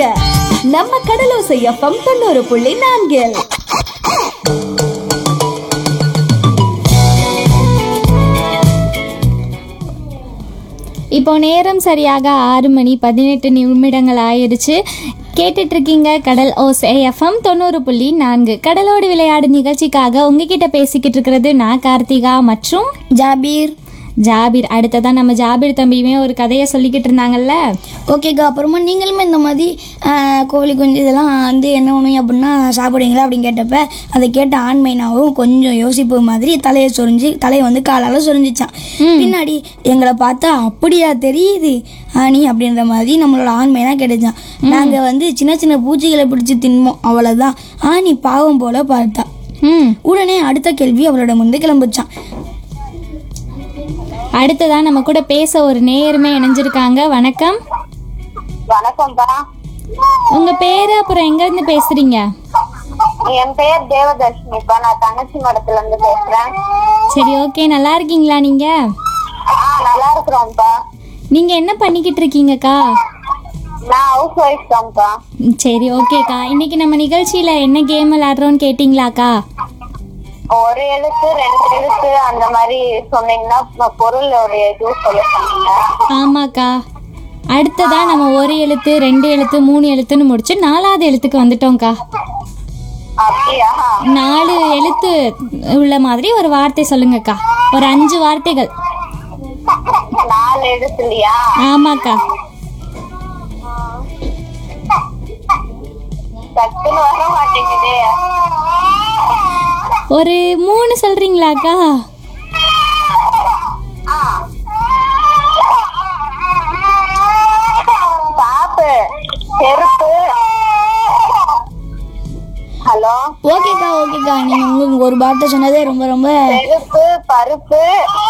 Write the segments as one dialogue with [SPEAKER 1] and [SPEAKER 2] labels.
[SPEAKER 1] கேளுங்க நம்ம கடலோசை எஃப்எம் தொண்ணூறு புள்ளி நான்கில்
[SPEAKER 2] இப்போ நேரம் சரியாக ஆறு மணி பதினெட்டு நிமிடங்கள் ஆயிடுச்சு கேட்டுட்டு இருக்கீங்க கடல் ஓஸ் எஃப்எம் தொண்ணூறு புள்ளி நான்கு கடலோடு விளையாடு நிகழ்ச்சிக்காக உங்ககிட்ட பேசிக்கிட்டு இருக்கிறது நான் கார்த்திகா மற்றும்
[SPEAKER 3] ஜாபீர்
[SPEAKER 2] ஜாபீர் அடுத்ததான் நம்ம ஜாபீர் தம்பியுமே ஒரு கதையை சொல்லிக்கிட்டு இருந்தாங்கல்ல
[SPEAKER 3] ஓகேக்கா அப்புறமா நீங்களுமே இந்த மாதிரி ஆஹ், கோழி குஞ்சு இதெல்லாம் வந்து என்ன பண்ணுவீங்க அப்படின்னா சாப்பிடுவீங்களா அப்படின்னு கேட்டப்ப அதை கேட்ட ஆண்மைனாவும் கொஞ்சம் யோசிப்பு மாதிரி தலையை சொரிஞ்சு தலையை வந்து காலால் சொரிஞ்சிச்சான் பின்னாடி எங்களை பார்த்தா அப்படியா தெரியுது ஆனி அப்படின்ற மாதிரி நம்மளோட ஆண்மைனா கேட்டுச்சான் நாங்கள் வந்து சின்ன சின்ன பூச்சிகளை பிடிச்சி தின்போம் அவ்வளோதான் ஆனி பாவம் போல பார்த்தா
[SPEAKER 2] ம்
[SPEAKER 3] உடனே அடுத்த கேள்வி அவளோட முந்து கிளம்பிச்சான்
[SPEAKER 2] அடுத்ததான் நம்ம கூட பேச ஒரு நேயருமே இணைஞ்சிருக்காங்க வணக்கம்
[SPEAKER 4] வணக்கம்ப்பா
[SPEAKER 2] உங்க பேரு அப்புறம் எங்க இருந்து பேசுறீங்க
[SPEAKER 4] என் பேர் தேவதர்ஷினிப்பா நான் தங்கச்சி மடத்துல இருந்து பேசுறேன்
[SPEAKER 2] சரி ஓகே நல்லா இருக்கீங்களா நீங்க
[SPEAKER 4] ஆ நல்லா இருக்கிறோம்ப்பா
[SPEAKER 2] நீங்க என்ன பண்ணிக்கிட்டு இருக்கீங்கக்கா
[SPEAKER 4] நான் ஹவுஸ் ஒய்ஃப் தான்ப்பா
[SPEAKER 2] ம், சரி ஓகேக்கா இன்னைக்கு நம்ம நிகழ்ச்சியில என்ன கேம் விளையாடுறோம்னு கேட்டிங்களாக்கா
[SPEAKER 4] ஒரு எழுத்து ரெண்டு எழுத்து அந்த மாதிரி சொன்னீங்கன்னா பொ- பொருளுடைய இது சொல்லுவாங்க
[SPEAKER 2] ஆமாக்கா அடுத்ததா நம்ம ஒரு எழுத்து ரெண்டு எழுத்து மூணு எழுத்துன்னு முடிச்சு நாலாவது எழுத்துக்கு வந்துட்டோம்க்கா
[SPEAKER 4] அப்படியா
[SPEAKER 2] நாலு எழுத்து உள்ள மாதிரி ஒரு வார்த்தை சொல்லுங்கக்கா ஒரு அஞ்சு வார்த்தைகள்
[SPEAKER 4] நாலு எழுத்துலையா
[SPEAKER 2] ஆமாக்கா
[SPEAKER 4] டக்குன்னு வர மாட்டேங்குதே
[SPEAKER 2] ஒரு மூணு சொல்றீங்களாக்கா
[SPEAKER 4] ஆ. பாப்பு செருப்பு ஹலோ
[SPEAKER 3] ஓகேக்கா ஓகேக்கா நீங்கள் உங்களுக்கு ஒரு வார்த்தை சொன்னதே ரொம்ப ரொம்ப
[SPEAKER 4] செருப்பு பருப்பு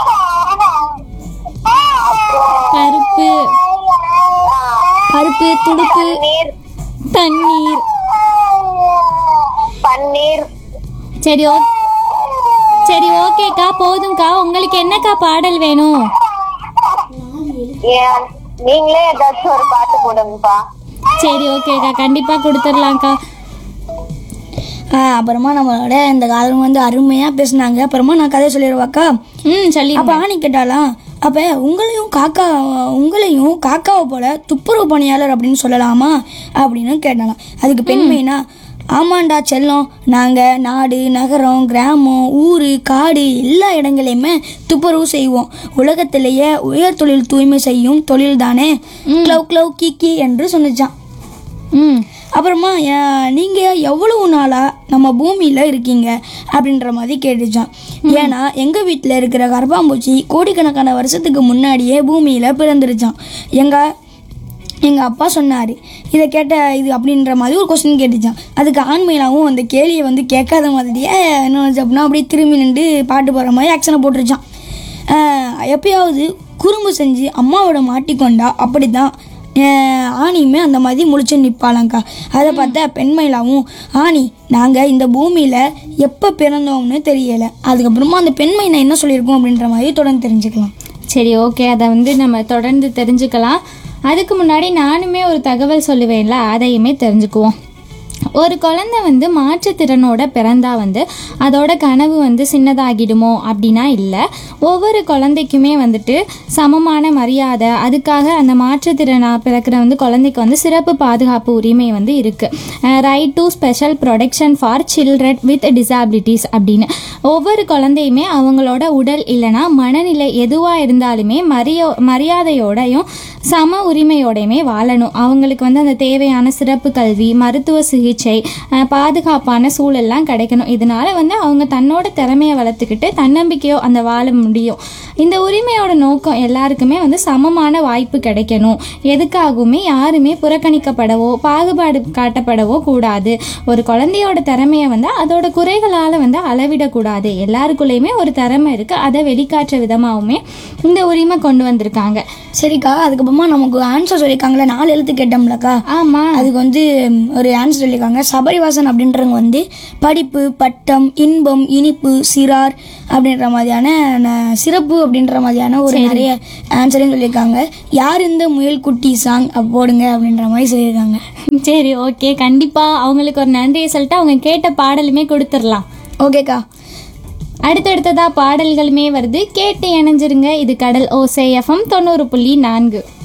[SPEAKER 2] பருப்பு
[SPEAKER 3] பருப்பு துடுப்பு
[SPEAKER 4] நீர்
[SPEAKER 2] தண்ணீர்
[SPEAKER 4] பன்னீர்
[SPEAKER 2] சரி ஓ சரி ஓகேக்கா போதும்க்கா உங்களுக்கு என்னக்கா பாடல் வேணும்
[SPEAKER 4] ஏன் நீங்களே ஏதாச்சும் ஒரு பாட்டு போடுங்கப்பா
[SPEAKER 2] சரி ஓகேக்கா கண்டிப்பா கொடுத்துடலாம்க்கா
[SPEAKER 3] ஆ, அப்புறமா நம்மளோட இந்த காலம் வந்து அருமையாக பேசுனாங்க அப்புறமா நான் கதை சொல்லிடுவாக்கா
[SPEAKER 2] ம் சொல்லி
[SPEAKER 3] அப்போ ஆணி கேட்டாலாம் அப்போ உங்களையும் காக்கா உங்களையும் காக்காவை போல துப்புரவு பணியாளர் அப்படின்னு சொல்லலாமா அப்படின்னு கேட்டாலாம் அதுக்கு பெண்மைனா ஆமாண்டா செல்லம் நாங்கள் நாடு நகரம் கிராமம் ஊர் காடு எல்லா இடங்களையுமே துப்புரவு செய்வோம் உலகத்திலேயே உயர் தொழில் தூய்மை செய்யும் தொழில் தானே க்ளவ் க்ளவ் கிக்கி என்று சொன்னிச்சான்
[SPEAKER 2] ம்
[SPEAKER 3] அப்புறமா அஹ், நீங்க எவ்வளவு நாளா நம்ம பூமியில இருக்கீங்க அப்படின்ற மாதிரி கேட்டுச்சான் ஏன்னா எங்க வீட்டில் இருக்கிற கரப்பாம்பூச்சி கோடிக்கணக்கான வருஷத்துக்கு முன்னாடியே பூமியில பிறந்துருச்சான் எங்க எங்கள் அப்பா சொன்னார் இதை கேட்ட இது அப்படின்ற மாதிரி ஒரு கொஸ்டின் கேட்டுச்சான் அதுக்கு ஆண்மையிலாவும் அந்த கேலியை வந்து கேட்காத மாதிரியே என்ன வந்துச்சு அப்படின்னா அப்படியே திரும்பி நின்று பாட்டு போடுற மாதிரி ஆக்ஷனை போட்டுருச்சான் ஆஹ் எப்பயாவது குறும்பு செஞ்சு அம்மாவோட மாட்டிக்கொண்டா அப்படி தான் ஆணியுமே அந்த மாதிரி முழிச்சு நிற்பாளாங்க்கா அதை பார்த்தா பெண்மயிலாவும் ஆணி நாங்கள் இந்த பூமியில் எப்போ பிறந்தோம்னு தெரியலை அதுக்கப்புறமா அந்த பெண்மை நான் என்ன சொல்லியிருக்கோம் அப்படின்ற மாதிரி தொடர்ந்து தெரிஞ்சுக்கலாம்
[SPEAKER 2] சரி ஓகே அதை வந்து நம்ம தொடர்ந்து தெரிஞ்சுக்கலாம் அதுக்கு முன்னாடி நானுமே ஒரு தகவல் சொல்லுவேன்ல அதையுமே தெரிஞ்சுக்குவோம் ஒரு குழந்தை வந்து மாற்றுத்திறனோட பிறந்தா வந்து அதோட கனவு வந்து சின்னதாகிடுமோ அப்படின்னா இல்லை ஒவ்வொரு குழந்தைக்குமே வந்துட்டு சமமான மரியாதை அதுக்காக அந்த மாற்றுத்திறனா பிறக்கிற வந்து குழந்தைக்கு வந்து சிறப்பு பாதுகாப்பு உரிமை வந்து இருக்குது right to special protection for children with disabilities அப்படின்னு ஒவ்வொரு குழந்தையுமே அவங்களோட உடல் இல்லைன்னா மனநிலை எதுவாக இருந்தாலுமே மரியா மரியாதையோடையும் சம உரிமையோடையுமே வாழணும் அவங்களுக்கு வந்து அந்த தேவையான சிறப்பு கல்வி மருத்துவ சிகிச்சை அஹ், பாதுகாப்பான சூழல்லாம் கிடைக்கணும் இதனால வந்து அவங்க தன்னோட திறமையை வளர்த்துக்கிட்டு தன்னம்பிக்கையோ அந்த வாழ முடியும் இந்த உரிமையோட நோக்கம் எல்லாருக்குமே வந்து சமமான வாய்ப்பு கிடைக்கணும் எதுக்காகவுமே யாருமே புறக்கணிக்கப்படவோ பாகுபாடு காட்டப்படவோ கூடாது ஒரு குழந்தையோட திறமையை வந்து அதோட குறைகளால் வந்து அளவிடக்கூடாது எல்லாருக்குள்ளேயுமே ஒரு திறமை இருக்குது அதை வெளிக்காட்டுற விதமாகவுமே இந்த உரிமை கொண்டு வந்திருக்காங்க
[SPEAKER 3] சரிக்கா அதுக்கப்புறமா நமக்கு ஆன்சர் சொல்லியிருக்காங்களே நாலு எழுத்து கேட்டோம்லக்கா
[SPEAKER 2] ஆமாம்
[SPEAKER 3] அதுக்கு வந்து ம், ஒரு ஆன்சர் சொல்லியிருக்காங்க சொல்லியிருக்காங்க சபரிவாசன் அப்படின்றவங்க வந்து படிப்பு பட்டம் இன்பம் இனிப்பு சிறார் அப்படின்ற மாதிரியான ந- சிறப்பு அப்படின்ற மாதிரியான ஒரு நிறைய ஆன்சரையும் சொல்லியிருக்காங்க யார் இந்த முயல் குட்டி சாங் போடுங்க அப்படின்ற மாதிரி சொல்லியிருக்காங்க
[SPEAKER 2] சரி ஓகே கண்டிப்பாக அவங்களுக்கு ஒரு நன்றியை சொல்லிட்டு அவங்க கேட்ட பாடலுமே கொடுத்துடலாம்
[SPEAKER 3] ஓகேக்கா
[SPEAKER 2] அடுத்தடுத்ததா பாடல்களுமே வருது கேட்டு இணைஞ்சிருங்க இது கடல் ஓசை எஃப்எம் தொண்ணூறு புள்ளி நான்கு